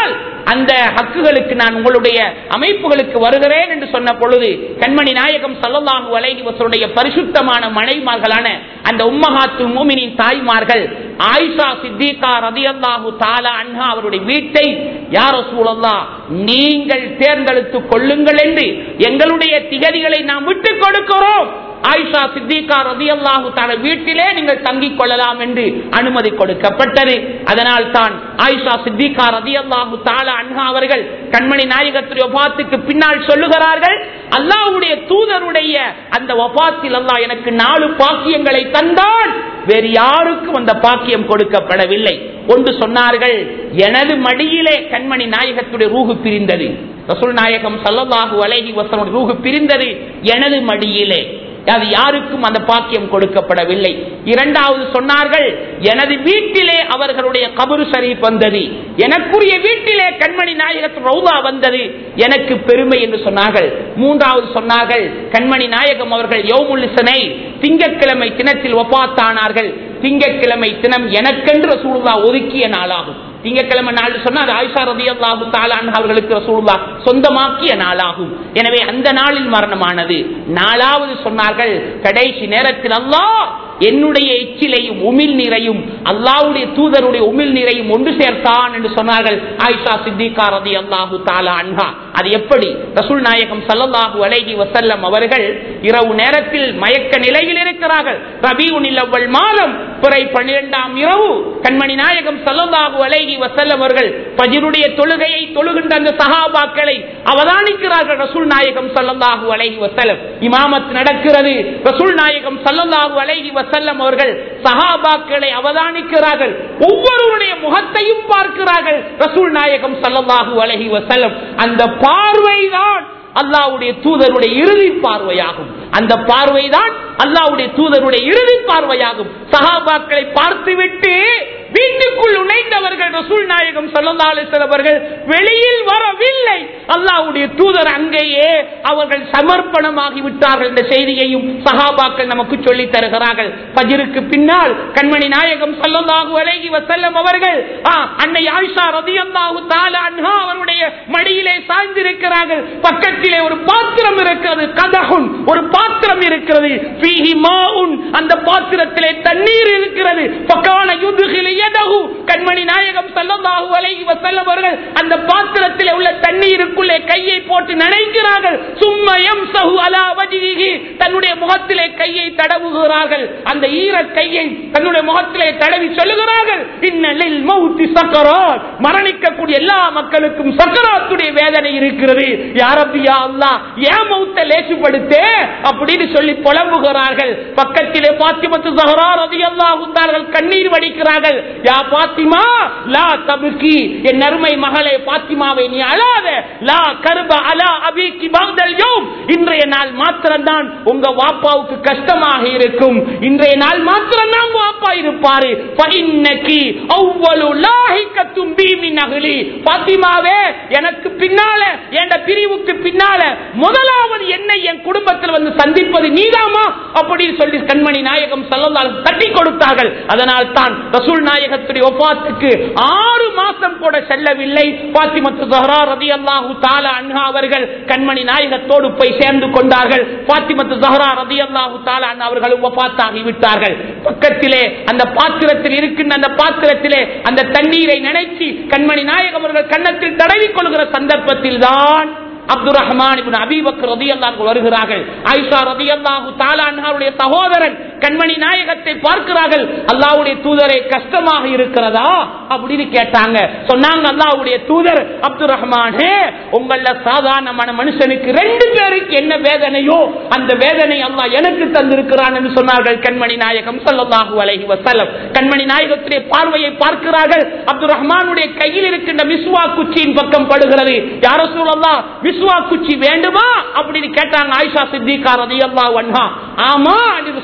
அந்த ஹக்குகளுக்கு நான் உங்களுடைய அமைப்புகளுக்கு வருகிறேன் என்று சொன்ன பொழுது கண்மணி நாயகம் சல்லல்லாஹு அலைஹி வஸல்லுடைய பரிசுத்தமான மனைமார்களான அந்த உம்மஹாத்து மூமினின் தாய்மார்கள் ஆயிஷா சித்திகா ரதியல்லாஹு தாலா அன்ஹா அவருடைய வீட்டை யார் ரசூலல்லாஹ் நீங்கள் தேர்ந்தெடுத்துக் கொள்ளுங்கள் என்று எங்களுடைய திகதிகளை நாம் விட்டுக் கொடுக்கிறோம் ஆயிஷா சித்திகா ரதியல்லாஹு தாலா வீட்டிலே நீங்கள் தங்கிக் கொள்ளலாம் என்று அனுமதி கொடுக்கப்பட்டது அதனால் தான் ஆயிஷா சித்திகா ரதியல்லாஹு தாலா அன்ஹா அவர்கள் கண்மணி நாயகத்துடைய ஒபாத்துக்கு பின்னால் சொல்லுகிறார்கள் அல்லாஹ்வுடைய தூதருடைய அந்த ஒபாத்தில் அல்லாஹ் எனக்கு நாலு பாக்கியங்களை தந்தான் வேறு யாருக்கும் அந்த பாக்கியம் கொடுக்கப்படவில்லை ஒன்று சொன்னார்கள் எனது மடியிலே கண்மணி நாயகத்துடைய ரூகு பிரிந்தது ரசூல் நாயகம் சல்லல்லாஹு அலைஹி வஸல்லம் ரூகு பிரிந்தது எனது மடியிலே அது யாருக்கும் அந்த பாக்கியம் கொடுக்கப்படவில்லை இரண்டாவது சொன்னார்கள் எனது வீட்டிலே அவர்களுடைய கபரு ஷரீப் வந்தது எனக்குரிய வீட்டிலே கண்மணி நாயகத்து ரவுதா வந்தது எனக்கு பெருமை என்று சொன்னார்கள் மூன்றாவது சொன்னார்கள் கண்மணி நாயகம் அவர்கள் யௌமுல்லிசனை திங்கட்கிழமை தினத்தில் ஒப்பாத்தானார்கள் திங்கட்கிழமை தினம் எனக்கென்று ரசூலுல்லா ஒதுக்கிய நாளாகும் திங்கட்கிழமை நாள் சொன்னா அது ஆயிஷா ரதியல்லாஹு தாலான் அவர்களுக்கு ரசூலுல்லா சொந்தமாக்கிய நாளாகும் எனவே அந்த நாளில் மரணமானது நாலாவது சொன்னார்கள் கடைசி நேரத்தில் அல்லாஹ் என்னுடைய எச்சிலையும் உமிழ் நீரையும் அல்லாவுடைய தூதருடைய உமிழ் நீரையும் ஒன்று சேர்த்தான் என்று சொன்னார்கள் ஆயிஷா சித்திகா ரதி அல்லாஹு தாலா அன்ஹா அது எப்படி ரசூல் நாயகம் சல்லல்லாஹு அலைஹி வசல்லம் அவர்கள் இரவு நேரத்தில் மயக்க நிலையில் இருக்கிறார்கள் ரபியுனில் அவ்வள் மாதம் பிறை பன்னிரெண்டாம் இரவு கண்மணி நாயகம் சல்லல்லாஹு அலைஹி வசல்லம் அவர்கள் பஜிருடைய தொழுகையை தொழுகின்ற அந்த சஹாபாக்களை அவதானிக்கிறார்கள் ரசூல் நாயகம் சல்லல்லாஹு அலைஹி வசல்லம் இமாமத் நடக்கிறது ரசூல் நாயகம் சல்லல்லாஹு அலைஹி வசல்லம் அவர்கள் சஹாபாக்களை அவதானிக்கிறார்கள் ஒவ்வொருவருடைய முகத்தையும் பார்க்கிறார்கள் ரசூல் நாயகம் சல்லல்லாஹு அலைஹி வசல்லம் அந்த பார்வைதான் அல்லாவுடைய தூதருடைய இறுதி பார்வையாகும் அந்த பார்வைதான் அல்லாவுடைய தூதருடைய இறுதி பார்வையாகும் சஹாபாக்களை பார்த்துவிட்டு வீட்டுக்குள் நுழைந்தவர்கள் ரசூல் நாயகம் அவர்கள் வெளியில் வரவில்லை அல்லாவுடைய தூதர் அங்கேயே அவர்கள் சமர்ப்பணமாகி விட்டார்கள் என்ற செய்தியையும் சஹாபாக்கள் நமக்கு சொல்லி தருகிறார்கள் பஜிருக்கு பின்னால் கண்மணி நாயகம் சல்லல்லாஹு அலைஹி வசல்லம் அவர்கள் ஆ, அன்னை ஆயிஷா ரதியல்லாஹு தஆலா அன்ஹா அவருடைய மடியிலே சாய்ந்திருக்கிறார்கள் பக்கத்திலே ஒரு பாத்திரம் இருக்கிறது கதகுன் ஒரு பாத்திரம் இருக்கிறது ஃபீஹி மாஉன் அந்த பாத்திரத்திலே தண்ணீர் இருக்கிறது ஃபகான யுத்கிலு யதஹு கண்மணி நாயகம் ஸல்லல்லாஹு அலைஹி வஸல்லம் அவர்கள் அந்த பாத்திரத்திலே உள்ள தண்ணீருக்குள்ளே கையை போட்டு நனைக்கிறார்கள் சும்மா யம்சஹு அலா வஜ்ஹிஹி தன்னுடைய முகத்திலே கையை தடவுகிறார்கள் அந்த ஈர கையை தன்னுடைய முகத்திலே தடவி சொல்லுகிறார்கள் இன்னலில் மௌத்தி சக்கராத் மரணிக்கக்கூடிய எல்லா மக்களுக்கும் சக்கராத்துடைய வேதனை இருக்கிறது யாரப்பியா அல்லாஹ் ஏன் மௌத்த லேசுப்படுத்தே அப்படின்னு சொல்லி புலம்புகிறார்கள் பக்கத்திலே பாத்திமத்து சஹரா ரலியல்லாஹு தஆலா கண்ணீர் வடிக்கிறார்கள் யா பாத்திமா லா தபுக்கி என் அருமை மகளே பாத்திமாவை நீ அழாத லா கருப அலா அபிக்கு பக்தல் யோம் இன்றைய நாள் மாத்திரம்தான் உங்க வாப்பாவுக்கு கஷ்டமாக இருக்கும் இன்றைய நாள் மாத்திரம் தான் வாப்பா இருப்பாரு ஃபஇன்னகி அவ்வளு லாஹிகத்தும் பீமி நகலி பாத்திமாவே எனக்கு பின்னால என் பிரிவுக்கு பின்னால முதலாவது என்னை என் குடும்பத்தில் வந்து சந்திப்பது நீதாமா அப்படின்னு சொல்லி கண்மணி நாயகம் சல்லல்லாஹு தட்டி கொடுத்தார்கள் அதனால் தான் ரசூல் நாயகத்துடைய ஒப்பாத்துக்கு ஆறு மாசம் கூட செல்லவில்லை பாத்திமத்து ஜஹரா ரதியல்லாஹு தஆலா அன்ஹா அவர்கள் கண்மணி நாயகத்தோடு போய் சேர்ந்து கொண்டார்கள் பாத்திமத்து ஜஹரா ரதியல்லாஹு தஆலா அன்ஹா அவர்களும் வஃபாத்தாகி விட்டார்கள் பக்கத்திலே அந்த பாத்திரத்தில் இருக்கின்ற அந்த பாத்திரத்திலே அந்த தண்ணீரை நினைச்சு கண்மணி நாயகம் அவர்கள் கன்னத்தில் தடவிக் கொள்கிற சந்தர்ப்பத்தில் தான் அப்துல் ரஹ்மான் இப்னு அபீபக்கர் ரலியல்லாஹு வருகிறார்கள் ஆயிஷா ரலியல்லாஹு தஆலா அன்ஹாவுடைய சகோதரன் கண்மணி நாயகத்தை பார்க்கிறார்கள் அல்லாஹ்வுடைய தூதரை கஷ்டமாக இருக்கிறதா அப்படின்னு கேட்டாங்க சொன்னாங்க அல்லாஹ்வுடைய தூதர் அப்துல் ரஹ்மானே உங்கள சாதாரணமான மனுஷனுக்கு ரெண்டு பேருக்கு என்ன வேதனையோ அந்த வேதனை அல்லாஹ் எனக்கு தந்திருக்கிறான் என்று சொன்னார்கள் கண்மணி நாயகம் ஸல்லல்லாஹு அலைஹி வஸல்லம் கண்மணி நாயகத்துடைய பார்வையை பார்க்கிறார்கள் அப்துல் ரஹ்மானுடைய கையில் இருக்கின்ற மிஸ்வா குச்சியின் பக்கம் படுகிறது யாரோ சொல்லலாம் மிஸ்வா குச்சி வேண்டுமா அப்படின்னு கேட்டாங்க ஆயிஷா சித்திகா ரலியல்லாஹு அன்ஹா ஆமா என்று சொல்லலாம்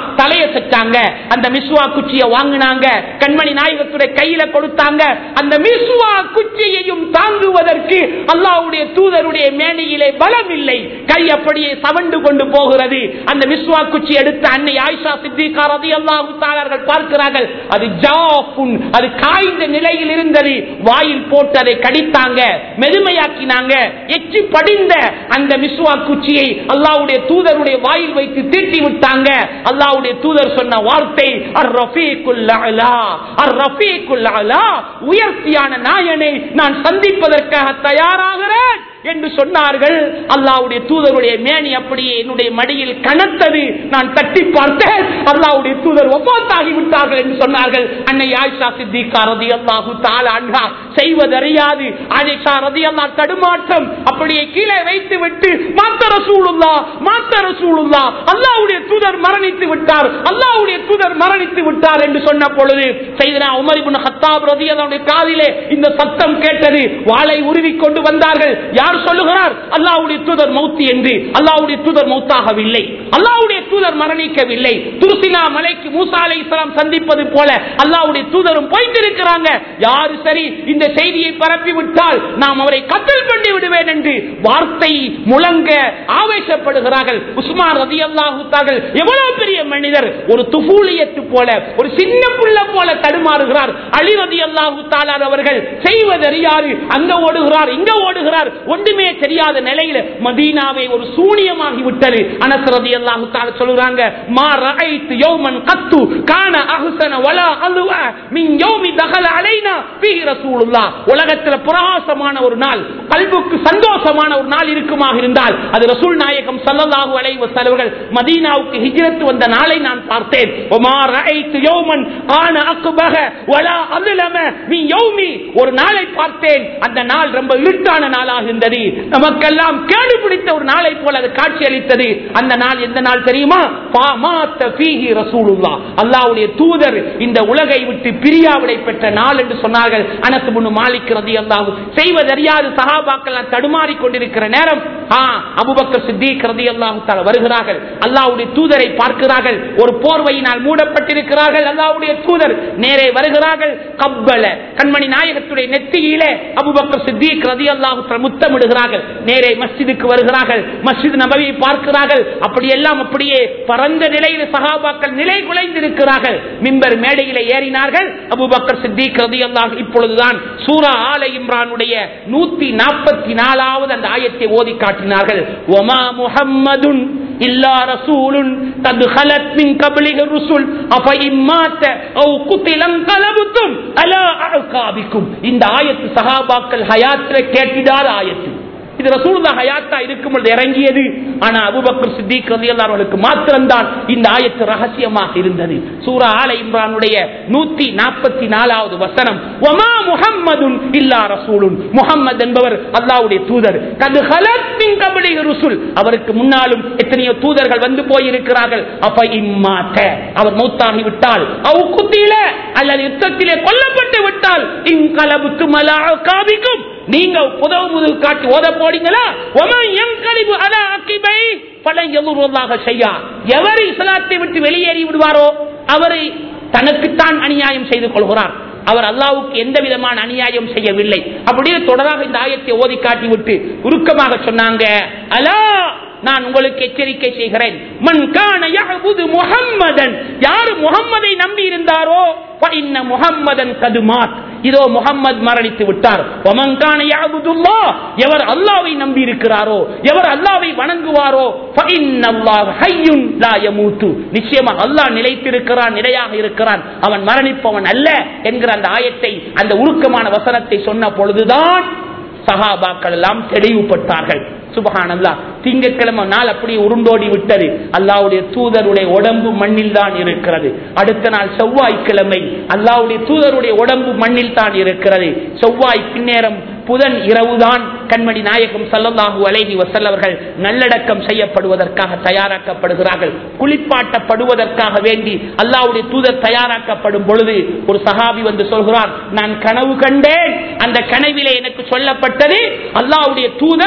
தலையை செச்சாங்க அந்த மிஸ்வா குச்சியை வாங்கினாங்க கண்மணி நாயகத்துடைய கையில கொடுத்தாங்க அந்த மிஸ்வா குச்சியையும் தாங்குவதற்கு அல்லாவுடைய தூதருடைய மேனியிலே பலம் இல்லை கை அப்படியே சவண்டு கொண்டு போகிறது அந்த மிஸ்வா குச்சி எடுத்த அன்னை ஆயிஷா சித்திகா ரதி அல்லாஹு பார்க்கிறார்கள் அது ஜாஃபுன் அது காய்ந்த நிலையில் இருந்தது வாயில் போட்டு அதை கடித்தாங்க மெதுமையாக்கினாங்க எச்சி படிந்த அந்த மிஸ்வா குச்சியை அல்லாவுடைய தூதருடைய வாயில் வைத்து தீட்டி விட்டாங்க அல்லாவுடைய தூதர் சொன்ன வார்த்தை அர் ரஃபீக்குல் அலா அர் ரஃபீக்குல் அலா உயர்த்தியான நாயனை நான் சந்திப்பதற்காக தயாராகிறேன் என்று சொன்னார்கள் அல்லாவுடைய தூதருடைய மேனி அப்படியே என்னுடைய மடியில் கனத்தது நான் தட்டி பார்த்தேன் அல்லாவுடைய தூதர் ஒப்பாத்தாகி விட்டார்கள் என்று சொன்னார்கள் அன்னை ஆயிஷா சித்திகா ரதி அல்லாஹு தாலா செய்வதறியாது ஆயிஷா ரதி அல்லா தடுமாற்றம் அப்படியே கீழே வைத்து விட்டு மாத்தர சூழுல்லா மாத்தர சூழுல்லா அல்லாவுடைய தூதர் மரணித்து விட்டார் அல்லாவுடைய தூதர் மரணித்து விட்டார் என்று சொன்ன பொழுது செய்தனா உமர் இப்னு ஹத்தாப் ரதி அல்லாவுடைய காதிலே இந்த சத்தம் கேட்டது வாளை உருவி கொண்டு வந்தார்கள் யார் சொல்லுகிறார் அல்லாவுடைய தூதர் மௌத்தி என்று அல்லாவுடைய தூதர் மௌத்தாகவில்லை அல்லாவுடைய தூதர் மரணிக்கவில்லை துருசினா மலைக்கு மூசா அலை இஸ்லாம் சந்திப்பது போல அல்லாவுடைய தூதரும் போய்த்திருக்கிறாங்க யாரு சரி இந்த செய்தியை பரப்பி விட்டால் நாம் அவரை கத்தல் பண்ணி விடுவேன் என்று வார்த்தை முழங்க ஆவேசப்படுகிறார்கள் உஸ்மான் ரதி அல்லாஹுத்தார்கள் எவ்வளவு பெரிய மனிதர் ஒரு துபூலியத்து போல ஒரு சின்ன புள்ள போல தடுமாறுகிறார் அலி ரதி அல்லாஹு தாலார் அவர்கள் செய்வதறியாது அங்க ஓடுகிறார் இங்க ஓடுகிறார் ஒன்றுமே தெரியாத நிலையில மதீனாவை ஒரு சூனியமாகி விட்டது அனசரதி அல்லாஹு தால சொல்லுறாங்க மா ரஐத்து யௌமன் கத்து கான அஹ்சன வலா அலுவ மின் யௌமி தகல அலைனா ஃபீஹி ரசூலுல்லாஹ் உலகத்துல பிரகாசமான ஒரு நாள் கல்புக்கு சந்தோஷமான ஒரு நாள் இருக்குமாக இருந்தால் அது ரசூல் நாயகம் ஸல்லல்லாஹு அலைஹி வஸல்லம் மதீனாவுக்கு ஹிஜ்ரத் வந்த நாளை நான் பார்த்தேன் ஒமா ரஐத்து யௌமன் கான அக்பஹ வலா அலுலம மின் யௌமி ஒரு நாளை பார்த்தேன் அந்த நாள் ரொம்ப இருட்டான நாளாக இருந்தது நமக்கெல்லாம் கேடு பிடித்த ஒரு நாளை போல அது காட்சி அளித்தது அந்த நாள் எந்த நாள் தெரியுமா பாமாத்த ஃபீஹி ரசூலுல்லாஹ் அல்லாஹ்வுடைய தூதர் இந்த உலகை விட்டு பிரியாவிடை பெற்ற நாள் என்று சொன்னார்கள் அனஸ் இப்னு மாலிக் ரலியல்லாஹு செய்வதறியாது சஹாபாக்கள் தடுமாறி கொண்டிருக்கிற நேரம் ஆ அபூபக்கர் சித்திக் ரலியல்லாஹு தஆலா வருகிறார்கள் அல்லாஹ்வுடைய தூதரை பார்க்கிறார்கள் ஒரு போர்வையினால் மூடப்பட்டிருக்கிறார்கள் அல்லாஹ்வுடைய தூதர் நேரே வருகிறார்கள் கப்பல கண்மணி நாயகத்துடைய நெத்தியிலே அபூபக்கர் சித்திக் ரலியல்லாஹு தஆலா முத்தமிடுகிறார்கள் நேரே மஸ்ஜிதுக்கு வருகிறார்கள் மஸ்ஜித் நபவியை பார்க்கிறார்கள் அப்படியெல்லாம் அப்படியே பரந்த நிலையில் சகாபாக்கள் நிலை குலைந்திருக்கிறார்கள் மிம்பர் மேடையில ஏறினார்கள் அபுபக்கர் சித்திக் ரதியல்லாஹு இப்பொழுதுதான் சூரா ஆல இம்ரானுடைய நூத்தி நாற்பத்தி நாலாவது அந்த ஆயத்தை ஓதி காட்டினார்கள் ஒமா முஹம்மதுன் இல்லா ரசூலுன் கது خلت من قبله الرسل افإن مات او قتل انقلبتم على اعقابكم இந்த ஆயத்து சஹாபாக்கள் ஹயாத்துல கேட்டிடாத ஆயத்து இது ரசூலுல்லா ஹயாத்தா இருக்கும் பொழுது இறங்கியது ஆனா அபூபக்கர் சித்திக் ரலியல்லாஹு அவர்களுக்கு மாத்திரம்தான் இந்த ஆயத்து ரகசியமாக இருந்தது சூரா ஆல இம்ரானுடைய நூத்தி நாற்பத்தி நாலாவது வசனம் ஒமா முஹம்மதுன் இல்லா ரசூலுன் முஹம்மது என்பவர் அல்லாஹ்வுடைய தூதர் கது ஹலத் மின் கபலிஹி ருசுல் அவருக்கு முன்னாலும் எத்தனையோ தூதர்கள் வந்து போயிருக்கிறார்கள் அப்ப இம்மாத்த அவர் மௌத்தாகி விட்டால் அவ் குத்தில அல்லது யுத்தத்திலே கொல்லப்பட்டு விட்டால் இன்கலபுத்து மலா காபிக்கும் நீங்க புதவு முதல் காட்டி ஓத போறீங்களா ஒமன் எம் கழிவு அல அக்கிபை பல எதிர்வதாக செய்யா எவர் இஸ்லாத்தை விட்டு வெளியேறி விடுவாரோ அவரை தனக்குத்தான் அநியாயம் செய்து கொள்கிறார் அவர் அல்லாவுக்கு எந்த விதமான அநியாயம் செய்யவில்லை அப்படியே தொடராக இந்த ஆயத்தை ஓதி காட்டி விட்டு உருக்கமாக சொன்னாங்க அலா நான் உங்களுக்கு எச்சரிக்கை செய்கிறேன் மன் கான யஅபுது முஹம்மதன் யார் முஹம்மதை நம்பி இருந்தாரோ ஃபஇன்ன முஹம்மதன் கதுமாத் இதோ முஹம்மது மரணித்து விட்டார் ஒமன் கான யஅபுதுல்லாஹ் எவர் அல்லாஹ்வை நம்பி இருக்கிறாரோ எவர் அல்லாஹ்வை வணங்குவாரோ ஃபஇன்னல்லாஹ் ஹய்யுன் லா யமூத்து நிச்சயமாக அல்லாஹ் நிலைத்திருக்கிறான் நிலையாக இருக்கிறான் அவன் மரணிப்பவன் அல்ல என்கிற அந்த ஆயத்தை அந்த உருக்கமான வசனத்தை சொன்ன பொழுதுதான் சஹாபாக்கள் எல்லாம் தெளிவுபட்டார்கள் சுபஹானல்லா திங்கட்கிழமை நாள் அப்படியே உருண்டோடி விட்டது அல்லாவுடைய தூதருடைய உடம்பு மண்ணில் தான் இருக்கிறது அடுத்த நாள் செவ்வாய்க்கிழமை அல்லாவுடைய தூதருடைய உடம்பு மண்ணில் தான் இருக்கிறது செவ்வாய் பின்னேரம் புதன் இரவுதான் கண்மணி நாயகம் சல்லல்லாஹு அலைஹி வசல்லவர்கள் நல்லடக்கம் செய்யப்படுவதற்காக தயாராக்கப்படுகிறார்கள் குளிப்பாட்டப்படுவதற்காக வேண்டி அல்லாவுடைய தூதர் தயாராக்கப்படும் பொழுது ஒரு சஹாபி வந்து சொல்கிறார் நான் கனவு கண்டேன் அந்த கனவிலே எனக்கு சொல்லப்பட்டது அல்லாவுடைய தூதர்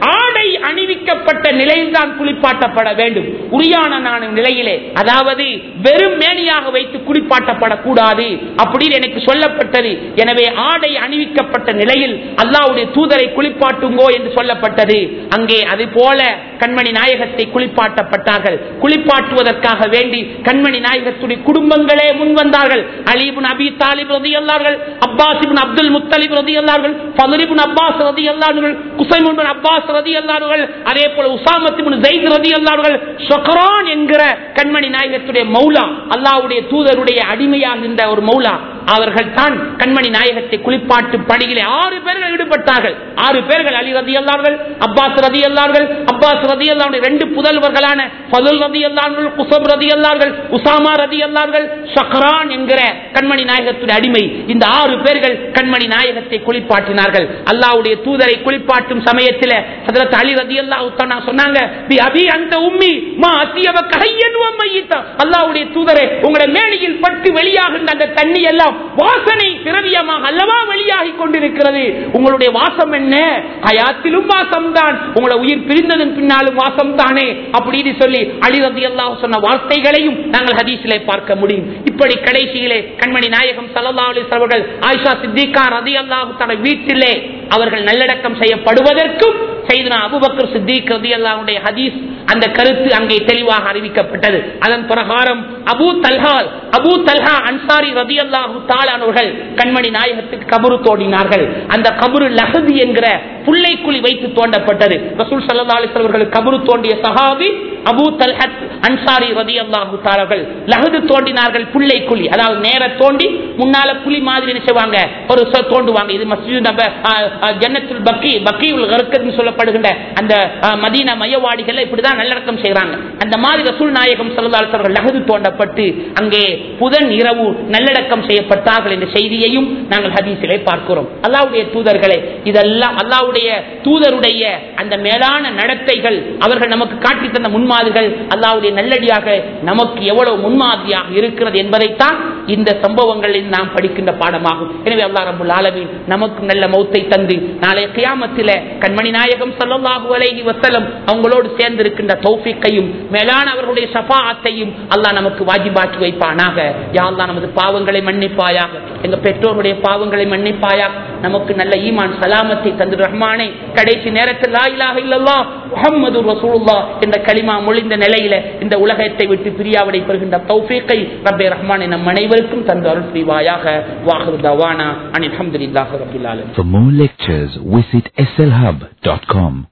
ஆடை அணிவிக்கப்பட்ட நிலையில் தான் குளிப்பாட்டப்பட வேண்டும் உரியானனான நிலையிலே அதாவது வெறும் மேனியாக வைத்து குளிப்பாட்டப்படக்கூடாது அப்படின்னு எனக்கு சொல்லப்பட்டது எனவே ஆடை அணிவிக்கப்பட்ட நிலையில் அல்லாவுடைய தூதரை குளிப்பாட்டுங்கோ என்று சொல்லப்பட்டது அங்கே அது போல கண்மணி நாயகத்தை குளிப்பாட்டப்பட்டார்கள் குளிப்பாட்டுவதற்காக வேண்டி கண்மணி நாயகத்துடைய குடும்பங்களே முன் வந்தார்கள் அலீபுன் அபி தாலிப் ரதி அல்லார்கள் அப்பாசிபின் அப்துல் முத்தலிப் ரதி அல்லார்கள் பதரிபுன் அப்பாஸ் ரதி அல்லார்கள் குசைமுன் அப்பாஸ் ரதி அல்லார்கள் அதே போல உசாமத்திபின் ஜெயித் ரதி அல்லார்கள் ஷொக்கரான் என்கிற கண்மணி நாயகத்துடைய மௌலா அல்லாவுடைய தூதருடைய அடிமையாக இருந்த ஒரு மௌலா அவர்கள் தான் கண்மணி நாயகத்தை குளிப்பாட்டு பணியிலே ஆறு பேர்கள் ஈடுபட்டார்கள் ஆறு பேர்கள் அலி ரதி அல்லார்கள் அப்பாஸ் ரதி அல்லார்கள் அப்பாஸ் ரதி அல்லாவுடைய ரெண்டு புதல்வர்களான பதுல் ரதி அல்லார்கள் குசப் ரதி அல்லார்கள் உசாமா ரதி அல்லார்கள் ஷக்ரான் என்கிற கண்மணி நாயகத்துடைய அடிமை இந்த ஆறு பேர்கள் கண்மணி நாயகத்தை குளிப்பாட்டினார்கள் அல்லாவுடைய தூதரை குளிப்பாட்டும் சமயத்தில் ஹதரத் அலி ரதி அல்லாஹ் சொன்னாங்க "பி அபி அந்த உம்மி மா அத்தியவ கையன் அல்லாவுடைய தூதரை உங்களுடைய மேனியில் பட்டு வெளியாகின்ற அந்த தண்ணி எல்லாம் வாசனை திரவியமாக அல்லவா வெளியாகி கொண்டிருக்கிறது உங்களுடைய வாசம் என்ன ஹயாத்திலும் வாசம் தான் உங்களை உயிர் பிரிந்ததன் பின்னாலும் வாசம் தானே அப்படின்னு சொல்லி அலிரதி அல்லாஹ் சொன்ன வார்த்தைகளையும் நாங்கள் ஹதீஸிலே பார்க்க முடியும் இப்படி கடைசியிலே கண்மணி நாயகம் சல்லா அலிஸ் அவர்கள் ஆயிஷா சித்திகா ரதி அல்லாஹு தன வீட்டிலே அவர்கள் நல்லடக்கம் செய்யப்படுவதற்கும் செய்தனா அபுபக்கர் சித்திக் ரதி அல்லாஹுடைய ஹதீஸ் அந்த கருத்து அங்கே தெளிவாக அறிவிக்கப்பட்டது அதன் பிரகாரம் அபு தல்ஹால் அபு தல்ஹா அன்சாரி ரதி அல்லாஹு தாலானவர்கள் கண்மணி நாயகத்துக்கு கபரு தோண்டினார்கள் அந்த கபரு லஹதி என்கிற புள்ளைக்குழி வைத்து தோண்டப்பட்டது ரசூல் சல்லா அலிஸ் அவர்கள் கபரு தோண்டிய சஹாபி அபு தல்ஹத் அன்சாரி ரதி அல்லாஹு தாலர்கள் லஹது தோண்டினார்கள் புள்ளை குழி அதாவது நேர தோண்டி முன்னால குழி மாதிரி என்ன செய்வாங்க ஒரு சொ- தோண்டுவாங்க இது மஸ்ஜித் நப ஆ, ஆ, ஜன்னத்துல் பக்கி பக்கியுல் கர்க்கத்னு சொல்லப்படுகின்ற அந்த ஆ, மதீனா மையவாடிகள் இப்படிதான் நல்லடக்கம் செய்யறாங்க அந்த மாதிரி ரசூல் நாயகம் சொல்லதால் லஹது தோண்டப்பட்டு அங்கே புதன் இரவு நல்லடக்கம் செய்யப்பட்டார்கள் என்ற செய்தியையும் நாங்கள் ஹதீஸிலே பார்க்கிறோம் அல்லாவுடைய தூதர்களே இதெல்லாம் அல்லாவுடைய தூதருடைய அந்த மேலான நடத்தைகள் அவர்கள் நமக்கு காட்டி தந்த முன்மாதிரிகள் அல்லாவுடைய நல்லடியாக நமக்கு எவ்வளவு முன்மாதிரியாக இருக்கிறது என்பதைத்தான் இந்த சம்பவங்களில் நாம் படிக்கின்ற பாடமாகும் எனவே அல்லா ரபுல் ஆலமீன் நமக்கு நல்ல மௌத்தை தந்து நாளைய கியாமத்தில கண்மணி நாயகம் ஸல்லல்லாஹு அலைஹி வஸல்லம் அவங்களோடு சேர்ந்து இருக்கின்ற தௌஃபீக்கையும் மேலான அவர்களுடைய ஷஃபாஅத்தையும் அல்லாஹ் நமக்கு வாஜிபாக்கி வைப்பானாக யா அல்லாஹ் நமது பாவங்களை மன்னிப்பாயாக எங்க பெற்றோருடைய பாவங்களை மன்னிப்பாயாக நமக்கு நல்ல ஈமான் சலாமத்தை தந்து ரஹ்மானே கடைசி நேரத்தில் லா இலாஹ இல்லல்லாஹ் முஹம்மது ரசூலுல்லாஹ் என்ற கலிமா மொழிந்த நிலையில இந்த உலகத்தை விட்டு பிரியாவிடை பெறுகின்ற தௌஃபீக்கை ரப்பே ரஹ்மானே நம் அனைவருக்கும் தந்து அருள் புரிவாயாக வாஹிரு தவானா அனில் அல்ஹம்துலில்லாஹி ரப்பில் ஆலமீன் For more lectures, visit slhub.com.